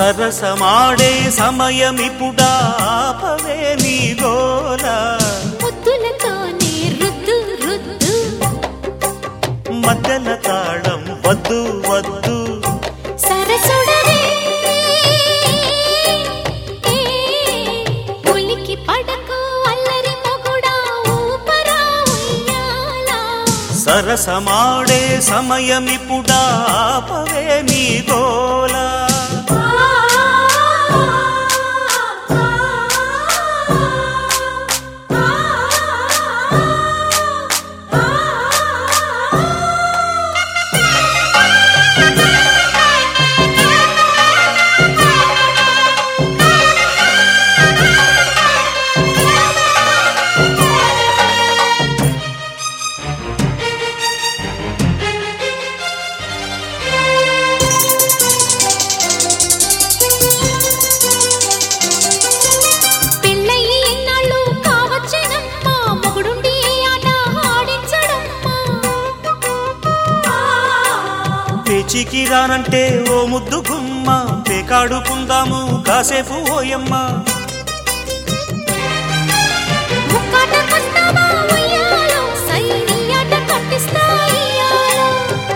సరసమాడే సమయమిపుడా ఆపవే నీ గోల ముద్దులతోనే రుద్దు రుద్దు మధ్యల తాళం వద్దు వద్దు సరసుడవే ఉలికి పడకు అల్లరి మొగుడా ఊపరా ఉయ్యాలా సరసమాడే సమయమిపుడా ఆపవే నీ గోల పెళ్ళయి ఎన్నాళ్ళు కావచ్చేనమ్మా మొగుడుండి ఏ ఆట ఆడించడమ్మా పేచికి రానంటే ఓ ముద్దు గుమ్మ పేకాడుకుందాము కాసేపు ఓయమ్మ ముక్కాటకొస్తావా ఉయ్యాలో సైని ఆట కట్టిస్తా ఇయ్యాలో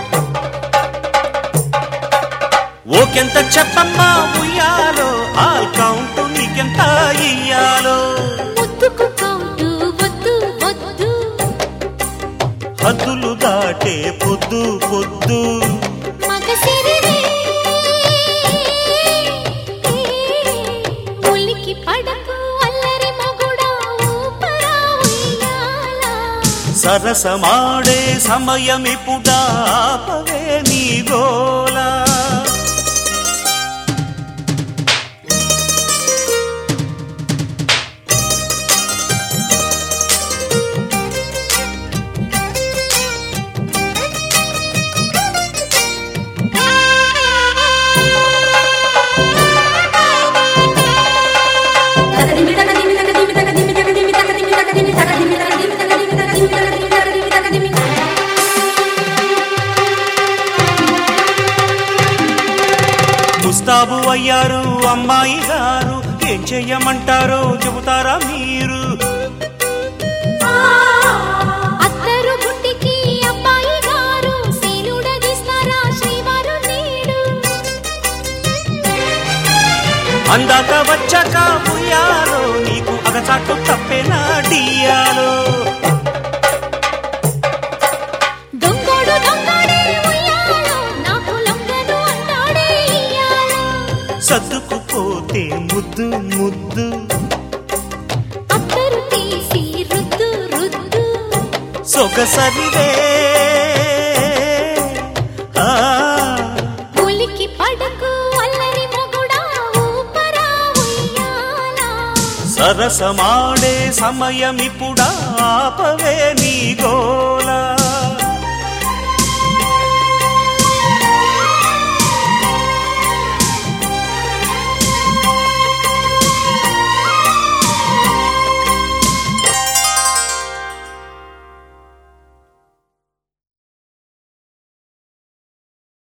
ఓకెంత చెప్పమ్మా ఉయ్యాలో ఆల్ కౌంట్ నీకెంత ఇయ్యాలో ముద్దుకు కౌంటు వద్దు వద్దు హద్దులు దాటే పొద్దు పొద్దు మగసిరివే ఉలికి పడకు అల్లరి మొగుడా ఊపరా ఉయ్యాలా సరసమాడే సమయమిపుడా ఆపవే నీ గోలా ముస్తాబు అయ్యారు అమ్మాయి గారు ఏం చెయ్యమంటారో చెబుతారా మీరు అత్తరు గుంటికి అబ్బాయి గారు శీలుడగిస్తారా శ్రీవారు నేడు అందాక వచ్చాక ఉయ్యాలో నీకు అగచాటు తప్పేనా డియాలో దొంగోడు దొంగడే ఉయ్యాలో నాకు లొంగను అంటాడే ఇయ్యాలో సర్దుకుపోతే ముద్దు ముద్దు అత్తరు తీసి రుద్దు రుద్దు సొగసరివే ఆ, ఉలికి పడకు అల్లరి మొగుడా ఊపరా ఉయ్యాలా సరసమాడే సమయమిపుడా ఆపవే నీ గో